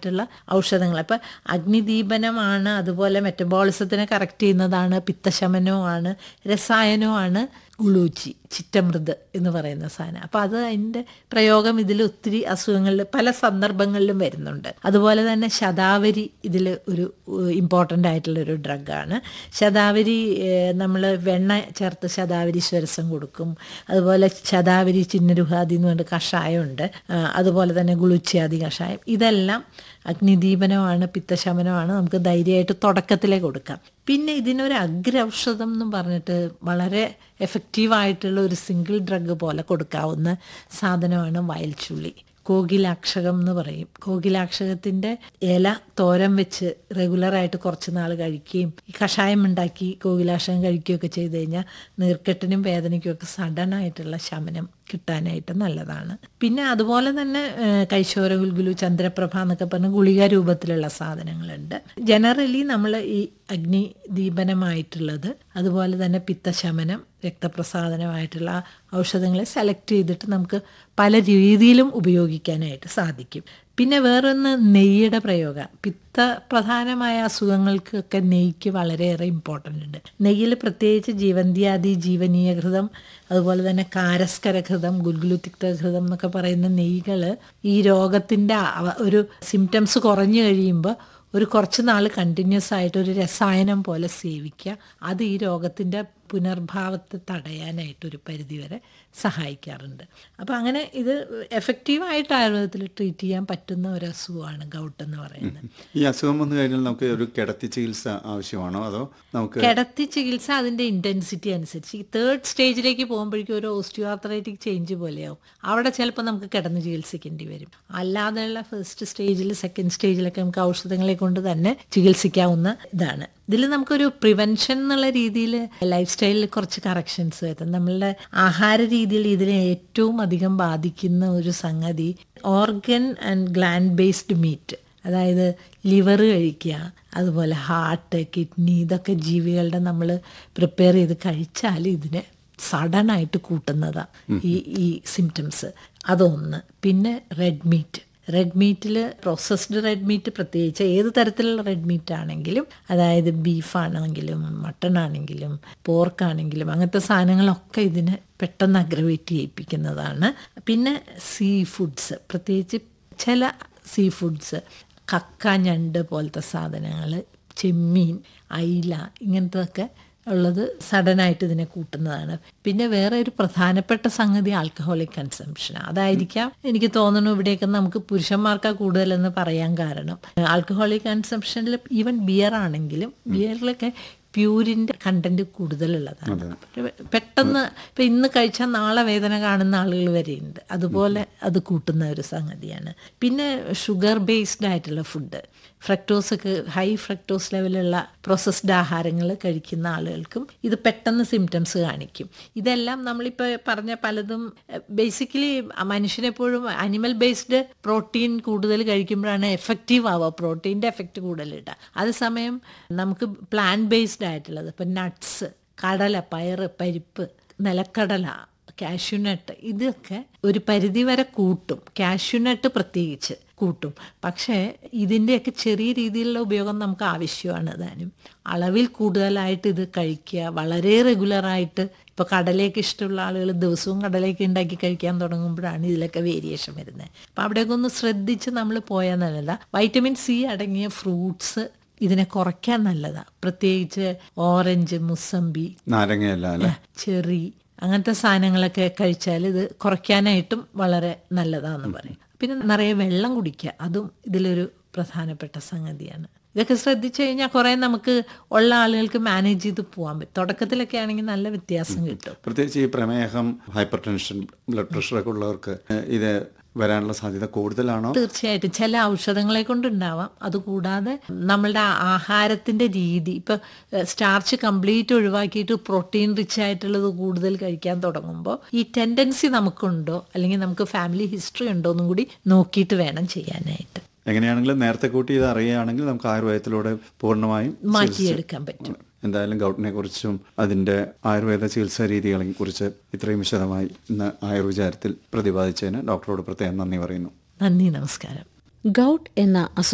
ആയിട്ടുള്ള ഔഷധങ്ങൾ അപ്പം അഗ്നിദീപനമാണ് അതുപോലെ മെറ്റബോളിസത്തിനെ കറക്റ്റ് ചെയ്യുന്നതാണ് പിത്തശമനവുമാണ് രസായനവുമാണ് ഉളൂച്ചി ചിറ്റമൃത് എന്ന് പറയുന്ന സാധനം അപ്പോൾ അത് അതിൻ്റെ പ്രയോഗം ഇതിൽ ഒത്തിരി അസുഖങ്ങളിൽ പല സന്ദർഭങ്ങളിലും വരുന്നുണ്ട് അതുപോലെ തന്നെ ശതാവരി ഇതിൽ ഒരു ഇമ്പോർട്ടൻ്റ് ആയിട്ടുള്ള ഒരു ഡ്രഗാണ് ശതാവരി നമ്മൾ വെണ്ണ ചേർത്ത് ശതാവരി സ്വരസം കൊടുക്കും അതുപോലെ ശതാവരി ചിന്നരുഹാദി എന്ന് പറഞ്ഞിട്ട് കഷായമുണ്ട് ആ, അതുപോലെ തന്നെ ഗുളുച്ചിയാദി കഷായം ഇതെല്ലാം അഗ്നിദീപനമാണ് പിത്തശമനമാണ് നമുക്ക് ധൈര്യമായിട്ട് തുടക്കത്തിലേ കൊടുക്കാം പിന്നെ ഇതിനൊരു അഗ്രൌഷധം എന്ന് പറഞ്ഞിട്ട് വളരെ എഫക്റ്റീവായിട്ടുള്ള ഒരു സിംഗിൾ ഡ്രഗ് പോലെ കൊടുക്കാവുന്ന സാധനമാണ് വയൽച്ചുള്ളി കോകിലാക്ഷകം എന്ന് പറയും കോകിലാക്ഷകത്തിൻ്റെ ഇല തോരൻ വെച്ച് റെഗുലറായിട്ട് കുറച്ച് നാൾ കഴിക്കുകയും ഈ കഷായം ഉണ്ടാക്കി കോകിലാക്ഷകം കഴിക്കുകയൊക്കെ ചെയ്ത് കഴിഞ്ഞാൽ നീർക്കെട്ടിനും വേദനയ്ക്കും ഒക്കെ സഡനായിട്ടുള്ള ശമനം കിട്ടാനായിട്ട് നല്ലതാണ് പിന്നെ അതുപോലെ തന്നെ ഏഹ്, കൈശോര ഗുൽഗുലു ചന്ദ്രപ്രഭ എന്നൊക്കെ പറഞ്ഞ ഗുളിക രൂപത്തിലുള്ള സാധനങ്ങളുണ്ട് ജനറലി നമ്മൾ ഈ അഗ്നി ദീപനമായിട്ടുള്ളത് അതുപോലെ തന്നെ പിത്തശമനം രക്തപ്രസാദനമായിട്ടുള്ള ഔഷധങ്ങളെ സെലക്ട് ചെയ്തിട്ട് നമുക്ക് പല രീതിയിലും ഉപയോഗിക്കാനായിട്ട് സാധിക്കും പിന്നെ വേറൊന്ന് നെയ്യുടെ പ്രയോഗം പിത്ത പ്രധാനമായ അസുഖങ്ങൾക്കൊക്കെ നെയ്ക്ക് വളരെയേറെ ഇമ്പോർട്ടൻ്റ് ഉണ്ട് നെയ്യിൽ പ്രത്യേകിച്ച് ജീവന്തിയാദി ജീവനീയഘൃതം അതുപോലെ തന്നെ കാരസ്കരഘൃതം ഗുൽഗുലുതിക്തഘൃതം എന്നൊക്കെ പറയുന്ന നെയ്കൾ ഈ രോഗത്തിൻ്റെ അവ- ഒരു സിംറ്റംസ് കുറഞ്ഞു കഴിയുമ്പോൾ ഒരു കുറച്ച് നാൾ കണ്ടിന്യൂസ് ആയിട്ട് ഒരു രസായനം പോലെ സേവിക്കുക അത് ഈ രോഗത്തിൻ്റെ പുനർഭാവത്തെ തടയാനായിട്ട് ഒരു പരിധിവരെ സഹായിക്കാറുണ്ട് അപ്പോൾ അങ്ങനെ ഇത് എഫക്റ്റീവായിട്ട് ആയുർവേദത്തിൽ ട്രീറ്റ് ചെയ്യാൻ പറ്റുന്ന ഒരു അസുഖമാണ് ഗൗട്ട് എന്ന് പറയുന്നത് ഈ അസുഖം വന്നു കഴിഞ്ഞാൽ നമുക്ക് ഒരു കിടത്തി ചികിത്സ ആവശ്യമാണോ അതോ നമുക്ക് കിടത്തി ചികിത്സ അതിൻ്റെ ഇൻറ്റൻസിറ്റി അനുസരിച്ച് ഈ തേർഡ് സ്റ്റേജിലേക്ക് പോകുമ്പോഴേക്കും ഒരു ഓസ്റ്റിയോആർത്രൈറ്റിക് ചേഞ്ച് പോലെയാവും അവിടെ ചിലപ്പോൾ നമുക്ക് കിടന്ന് ചികിത്സിക്കേണ്ടി വരും അല്ലാതെയുള്ള ഫസ്റ്റ് സ്റ്റേജിൽ സെക്കൻഡ് സ്റ്റേജിലൊക്കെ നമുക്ക് ഔഷധങ്ങളെ കൊണ്ട് തന്നെ ചികിത്സിക്കാവുന്ന ഇതാണ് ഇതിൽ നമുക്കൊരു പ്രിവെൻഷൻ എന്നുള്ള രീതിയിൽ ലൈഫ് സ്റ്റൈലിൽ കുറച്ച് കറക്ഷൻസ് വരുത്തും നമ്മളുടെ ആഹാര രീതിയിൽ ഇതിനെ ഏറ്റവും അധികം ബാധിക്കുന്ന ഒരു സംഗതി organ and gland based meat അതായത് ലിവർ കഴിക്കുക അതുപോലെ ഹാർട്ട് കിഡ്നി ഇതൊക്കെ ജീവികളുടെ നമ്മൾ പ്രിപ്പയർ ചെയ്ത് കഴിച്ചാൽ ഇതിനെ സഡനായിട്ട് കൂട്ടുന്നതാണ് ഈ ഈ സിംറ്റംസ് അതൊന്ന് പിന്നെ റെഡ് മീറ്റ് റെഡ് മീറ്റിൽ പ്രോസസ്ഡ് റെഡ് മീറ്റ് പ്രത്യേകിച്ച് ഏത് തരത്തിലുള്ള റെഡ് മീറ്റ് ആണെങ്കിലും അതായത് ബീഫാണെങ്കിലും മട്ടൺ ആണെങ്കിലും പോർക്കാണെങ്കിലും അങ്ങനത്തെ സാധനങ്ങളൊക്കെ ഇതിനെ പെട്ടെന്ന് അഗ്രവേറ്റ് ചെയ്യിപ്പിക്കുന്നതാണ് പിന്നെ സീ ഫുഡ്സ് പ്രത്യേകിച്ച് ചില സീ ഫുഡ്സ് കക്ക ഞണ്ട് പോലത്തെ സാധനങ്ങൾ ചെമ്മീൻ അയില ഇങ്ങനത്തെയൊക്കെ ഉള്ളത് സഡനായിട്ട് ഇതിനെ കൂട്ടുന്നതാണ് പിന്നെ വേറെ ഒരു പ്രധാനപ്പെട്ട സംഗതി ആൽക്കഹോളിക് കൺസംഷൻ അതായിരിക്കാം എനിക്ക് തോന്നുന്നു ഇവിടെയൊക്കെ നമുക്ക് പുരുഷന്മാർക്കാ കൂടുതലെന്ന് പറയാൻ കാരണം ആൽക്കഹോളിക് കൺസംഷനിൽ ഈവൻ ബിയർ ആണെങ്കിലും ബിയറിലൊക്കെ പ്യൂരിൻ്റെ കണ്ടന്റ് കൂടുതലുള്ളതാണ് അപ്പൊ പെട്ടെന്ന് ഇപ്പം ഇന്ന് കഴിച്ചാൽ നാളെ വേദന കാണുന്ന ആളുകൾ വരെയുണ്ട് അതുപോലെ അത് കൂട്ടുന്ന ഒരു സംഗതിയാണ് പിന്നെ ഷുഗർ ബേസ്ഡ് ആയിട്ടുള്ള ഫുഡ് ഫ്രക്ടോസ് ഒക്കെ ഹൈ ഫ്രക്ടോസ് ലെവലുള്ള പ്രോസസ്ഡ് ആഹാരങ്ങൾ കഴിക്കുന്ന ആളുകൾക്കും ഇത് പെട്ടെന്ന് സിംറ്റംസ് കാണിക്കും ഇതെല്ലാം നമ്മളിപ്പോൾ പറഞ്ഞ പലതും ബേസിക്കലി മനുഷ്യനെപ്പോഴും അനിമൽ ബേസ്ഡ് പ്രോട്ടീൻ കൂടുതൽ കഴിക്കുമ്പോഴാണ് എഫക്റ്റീവ് ആവുക പ്രോട്ടീൻ്റെ എഫക്റ്റ് കൂടുതൽ കിട്ടുക അതേസമയം നമുക്ക് പ്ലാൻ ബേസ്ഡ് ആയിട്ടുള്ളത് ഇപ്പം നട്ട്സ് കടല പയറ് പരിപ്പ് നിലക്കടല കാഷ്യൂനട്ട് ഇതൊക്കെ ഒരു പരിധിവരെ കൂട്ടും കാഷ്യൂനട്ട് പ്രത്യേകിച്ച് കൂട്ടും പക്ഷേ ഇതിൻ്റെയൊക്കെ ചെറിയ രീതിയിലുള്ള ഉപയോഗം നമുക്ക് ആവശ്യമാണ് താനും അളവിൽ കൂടുതലായിട്ട് ഇത് കഴിക്കുക വളരെ റെഗുലറായിട്ട് ഇപ്പോൾ കടലേക്ക് ഇഷ്ടമുള്ള ആളുകൾ ദിവസവും കടലേക്ക് ഉണ്ടാക്കി കഴിക്കാൻ തുടങ്ങുമ്പോഴാണ് ഇതിലൊക്കെ വേരിയേഷൻ വരുന്നത് അപ്പോൾ അവിടെയൊക്കെ ഒന്ന് ശ്രദ്ധിച്ച് നമ്മൾ പോയാൽ നല്ലതാണ് വൈറ്റമിൻ സി അടങ്ങിയ ഫ്രൂട്ട്സ് ഇതിനെ കുറയ്ക്കാൻ നല്ലതാണ് പ്രത്യേകിച്ച് ഓറഞ്ച് മുസമ്പി നാരങ്ങയല്ല അല്ലേ ചെറി അങ്ങനത്തെ സാധനങ്ങളൊക്കെ കഴിച്ചാൽ ഇത് കുറയ്ക്കാനായിട്ടും വളരെ നല്ലതാണെന്ന് പറയും പിന്നെ നിറയെ വെള്ളം കുടിക്കുക അതും ഇതിലൊരു പ്രധാനപ്പെട്ട സംഗതിയാണ് ഇതൊക്കെ ശ്രദ്ധിച്ചു കഴിഞ്ഞാൽ കുറേ നമുക്ക് ഉള്ള ആളുകൾക്ക് മാനേജ് ചെയ്ത് പോകാൻ പറ്റും തുടക്കത്തിലൊക്കെ ആണെങ്കിൽ നല്ല വ്യത്യാസം കിട്ടും പ്രത്യേകിച്ച് ഈ പ്രമേഹം ഹൈപ്പർ ടെൻഷൻ ബ്ലഡ് പ്രഷറൊക്കെ ഉള്ളവർക്ക് ഏഹ്, ഇത് വരാനുള്ള സാധ്യത കൂടുതലാണോ തീർച്ചയായിട്ടും ചില ഔഷധങ്ങളെ കൊണ്ടുണ്ടാവാം അതുകൂടാതെ നമ്മളുടെ ആഹാരത്തിൻ്റെ രീതി ഇപ്പോൾ സ്റ്റാർച്ച് കംപ്ലീറ്റ് ഒഴിവാക്കിയിട്ട് പ്രോട്ടീൻ റിച്ച് ആയിട്ടുള്ളത് കൂടുതൽ കഴിക്കാൻ തുടങ്ങുമ്പോൾ ഈ ടെൻഡൻസി നമുക്കുണ്ടോ അല്ലെങ്കിൽ നമുക്ക് ഫാമിലി ഹിസ്റ്ററി ഉണ്ടോ എന്നും കൂടി നോക്കിയിട്ട് വേണം ചെയ്യാനായിട്ട് എങ്ങനെയാണെങ്കിലും നേരത്തെ കൂട്ടി ഇത് അറിയുകയാണെങ്കിൽ നമുക്ക് ആയുർവേദത്തിലൂടെ പൂർണ്ണമായും മാറ്റിയെടുക്കാൻ പറ്റും എന്തായാലും ഗൗട്ടിനെ കുറിച്ചും അതിൻ്റെ ആയുർവേദ ചികിത്സാ രീതികളെ കുറിച്ച് ഇത്രയും വിശദമായി ഇന്ന് ആയുർവിചാരത്തിൽ പ്രതിപാദിച്ചതിന് ഡോക്ടറോട് പ്രത്യേകം നന്ദി പറയുന്നു നന്ദി നമസ്കാരം ഗൗട്ട് എന്ന